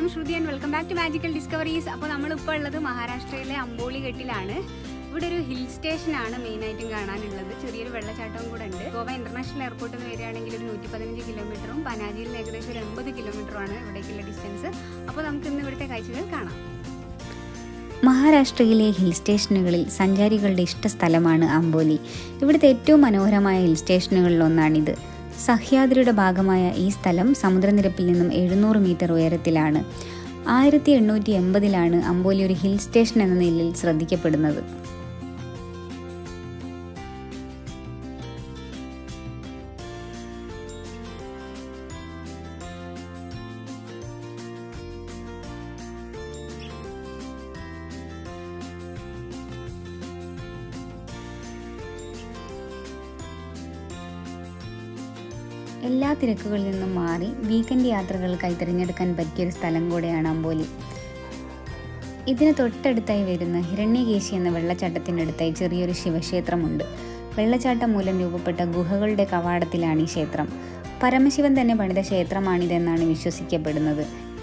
Shruti and welcome back to magical discoveries അപ്പോൾ നമ്മളിപ്പോൾ ഉള്ളത് മഹാരാഷ്ട്രയിലെ അമ്പോളി ഘട്ടിലാണ് ഇവിടെ ഒരു ഹിൽ സ്റ്റേഷനാണ് മെയിനായിട്ടും കാണാനുള്ളത് ചെറിയൊരു വെള്ളച്ചാട്ടവും കൂടെ ഉണ്ട് ഗോവ ഇന്റർനാഷണൽ എയർപോർട്ടിൽ നിന്ന് വരികയാണെങ്കിൽ ഒരു നൂറ്റി പതിനഞ്ച് കിലോമീറ്ററും പനാജിയിൽ നിന്ന് ഏകദേശം ഒരു എൺപത് കിലോമീറ്ററുമാണ് ഇവിടേക്കുള്ള ഡിസ്റ്റൻസ് അപ്പോൾ നമുക്ക് ഇന്ന് ഇവിടുത്തെ കാഴ്ചകൾ കാണാം മഹാരാഷ്ട്രയിലെ ഹിൽ സ്റ്റേഷനുകളിൽ സഞ്ചാരികളുടെ ഇഷ്ട സ്ഥലമാണ് അമ്പോലി ഇവിടുത്തെ ഏറ്റവും മനോഹരമായ ഹിൽ സ്റ്റേഷനുകളിൽ ഒന്നാണിത് സഹ്യാദ്രിയുടെ ഭാഗമായ ഈ സ്ഥലം സമുദ്രനിരപ്പിൽ നിന്നും എഴുന്നൂറ് മീറ്റർ ഉയരത്തിലാണ് ആയിരത്തി എണ്ണൂറ്റി എൺപതിലാണ് അമ്പോലി ഒരു ഹിൽ സ്റ്റേഷൻ എന്ന നിലയിൽ ശ്രദ്ധിക്കപ്പെടുന്നത് എല്ലാ തിരക്കുകളിൽ നിന്നും മാറി വീക്കെൻഡ് യാത്രകൾക്കായി തിരഞ്ഞെടുക്കാൻ പറ്റിയൊരു സ്ഥലം കൂടെയാണ് അമ്പോലി ഇതിന് തൊട്ടടുത്തായി വരുന്ന ഹിരണ്യകേശി എന്ന വെള്ളച്ചാട്ടത്തിനടുത്തായി ചെറിയൊരു ശിവക്ഷേത്രമുണ്ട് വെള്ളച്ചാട്ടം മൂലം രൂപപ്പെട്ട ഗുഹകളുടെ കവാടത്തിലാണ് ഈ ക്ഷേത്രം പരമശിവൻ തന്നെ പണിത ക്ഷേത്രമാണിതെന്നാണ് വിശ്വസിക്കപ്പെടുന്നത്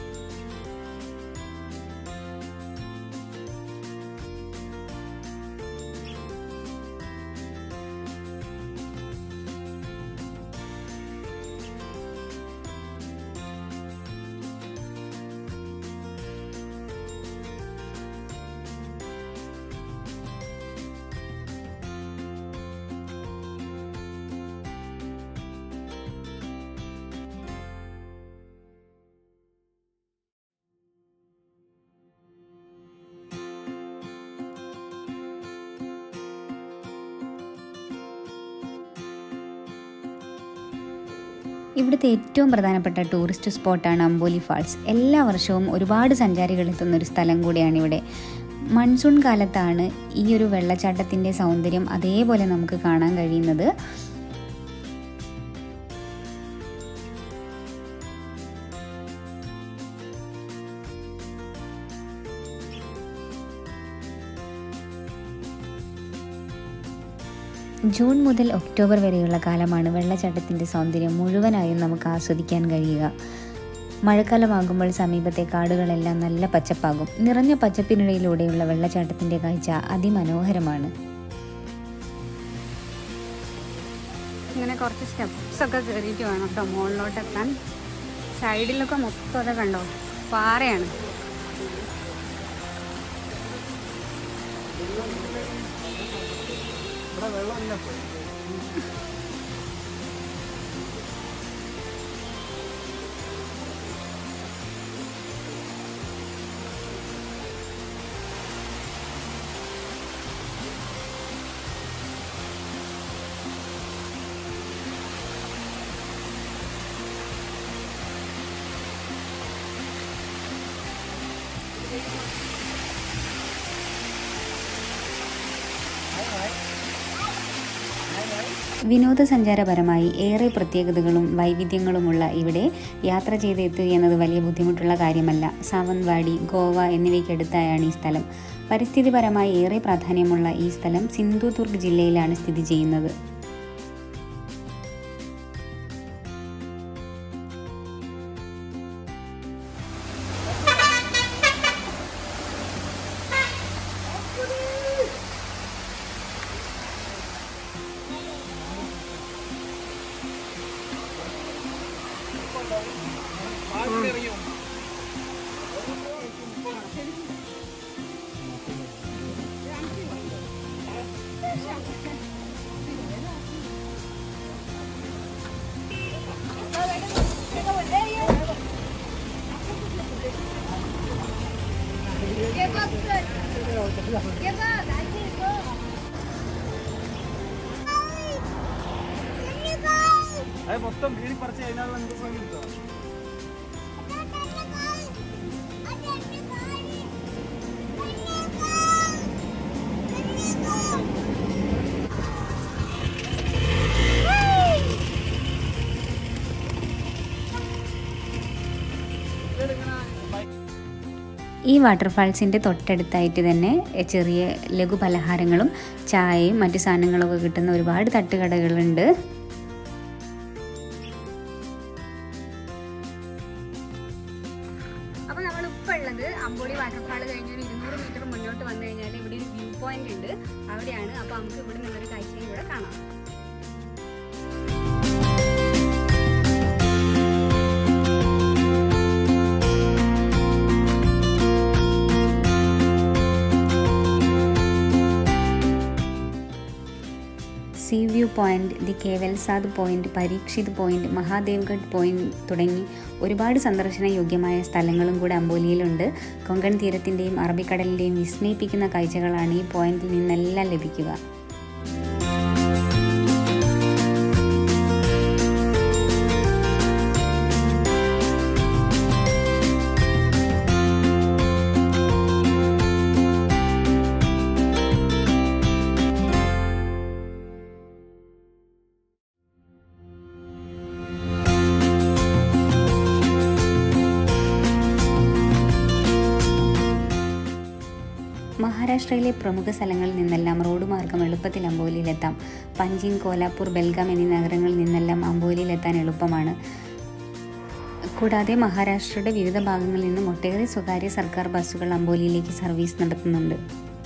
ഇവിടുത്തെ ഏറ്റവും പ്രധാനപ്പെട്ട ടൂറിസ്റ്റ് സ്പോട്ടാണ് അമ്പോലി ഫാൾസ് എല്ലാ വർഷവും ഒരുപാട് സഞ്ചാരികൾ എത്തുന്ന ഒരു സ്ഥലം കൂടിയാണ് ഇവിടെ മൺസൂൺ കാലത്താണ് ഈ ഒരു വെള്ളച്ചാട്ടത്തിൻ്റെ സൗന്ദര്യം അതേപോലെ നമുക്ക് കാണാൻ കഴിയുന്നത് ജൂൺ മുതൽ ഒക്ടോബർ വരെയുള്ള കാലമാണ് വെള്ളച്ചാട്ടത്തിൻ്റെ സൗന്ദര്യം മുഴുവനായും നമുക്ക് ആസ്വദിക്കാൻ കഴിയുക മഴക്കാലമാകുമ്പോൾ സമീപത്തെ കാടുകളെല്ലാം നല്ല പച്ചപ്പാകും നിറഞ്ഞ പച്ചപ്പിനിടയിലൂടെയുള്ള വെള്ളച്ചാട്ടത്തിൻ്റെ കാഴ്ച അതിമനോഹരമാണ് ഇങ്ങനെ കുറച്ച് സ്റ്റെപ്സ് ഒക്കെ കയറിയിട്ട് വേണം കേട്ടോ മുകളിലോട്ട് എത്താൻ സൈഡിലൊക്കെ മൊത്തം അത് കണ്ടോ പാറയാണ് വിനോദസഞ്ചാരപരമായി ഏറെ പ്രത്യേകതകളും വൈവിധ്യങ്ങളുമുള്ള ഇവിടെ യാത്ര ചെയ്ത് എത്തുക എന്നത് വലിയ ബുദ്ധിമുട്ടുള്ള കാര്യമല്ല സാവന്ത്വാടി ഗോവ എന്നിവയ്ക്കടുത്തായാണ് ഈ സ്ഥലം പരിസ്ഥിതിപരമായി ഏറെ പ്രാധാന്യമുള്ള ഈ സ്ഥലം സിന്ധുദുർഗ് ജില്ലയിലാണ് സ്ഥിതി ചെയ്യുന്നത് അത് മൊത്തം വീടി പറിച്ച് അതിനാണ് നമുക്ക് സമയം കിട്ടുക ഈ വാട്ടർഫാൾസിൻ്റെ തൊട്ടടുത്തായിട്ട് തന്നെ ചെറിയ ലഘു പലഹാരങ്ങളും ചായയും മറ്റു സാധനങ്ങളൊക്കെ കിട്ടുന്ന ഒരുപാട് തട്ടുകടകളുണ്ട് അപ്പോൾ നമ്മളിപ്പോൾ ഉള്ളത് അമ്പോളി വാട്ടർഫാൾ കഴിഞ്ഞ് ഒരു ഇരുന്നൂറ് മീറ്റർ മുന്നോട്ട് വന്നു കഴിഞ്ഞാൽ ഇവിടെ ഒരു വ്യൂ പോയിന്റ് ഉണ്ട് അവിടെയാണ് അപ്പോൾ നമുക്ക് ഇവിടെ നിന്നൊരു കാഴ്ചയും കൂടെ കാണാം സീ വ്യൂ പോയിന്റ് ദി കേവൽസാദ് point Parikshit point Mahadevgad point തുടങ്ങി ഒരുപാട് സന്ദർശന യോഗ്യമായ സ്ഥലങ്ങളും കൂടെ അമ്പോലിയിലുണ്ട് കൊങ്കൺ തീരത്തിൻ്റെയും അറബിക്കടലിൻ്റെയും വിസ്മയിപ്പിക്കുന്ന കാഴ്ചകളാണ് ഈ പോയിന്റിൽ നിന്നെല്ലാം ലഭിക്കുക മഹാരാഷ്ട്രയിലെ പ്രമുഖ സ്ഥലങ്ങളിൽ നിന്നെല്ലാം റോഡ് മാർഗം എളുപ്പത്തിൽ അമ്പോലിയിലെത്താം പഞ്ചിൻ കോലാപ്പൂർ ബെൽഗാം എന്നീ നഗരങ്ങളിൽ നിന്നെല്ലാം അമ്പോലിയിലെത്താൻ എളുപ്പമാണ് കൂടാതെ മഹാരാഷ്ട്രയുടെ വിവിധ ഭാഗങ്ങളിൽ നിന്നും ഒട്ടേറെ സ്വകാര്യ സർക്കാർ ബസ്സുകൾ അമ്പോലിയിലേക്ക് സർവീസ് നടത്തുന്നുണ്ട്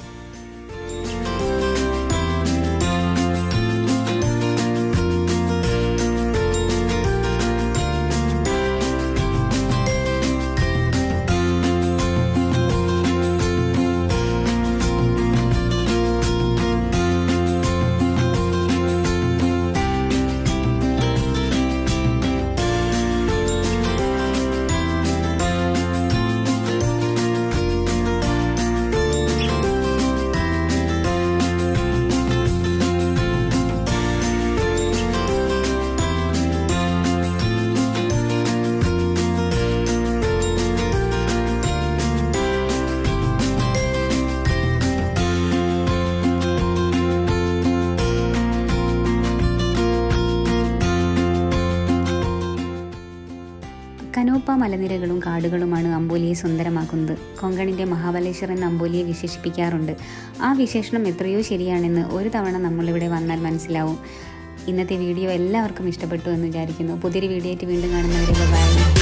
കനോപ്പ മലനിരകളും കാടുകളുമാണ് അമ്പോലിയെ സുന്ദരമാക്കുന്നത് കൊങ്കണിൻ്റെ മഹാബലേശ്വർ എന്ന അമ്പോലിയെ വിശേഷിപ്പിക്കാറുണ്ട് ആ വിശേഷണം എത്രയോ ശരിയാണെന്ന് ഒരു തവണ നമ്മളിവിടെ വന്നാൽ മനസ്സിലാവും ഇന്നത്തെ വീഡിയോ എല്ലാവർക്കും ഇഷ്ടപ്പെട്ടു എന്ന് വിചാരിക്കുന്നു പുതിയൊരു വീഡിയോ ആയിട്ട് വീണ്ടും കാണുന്നവരെ ബൈ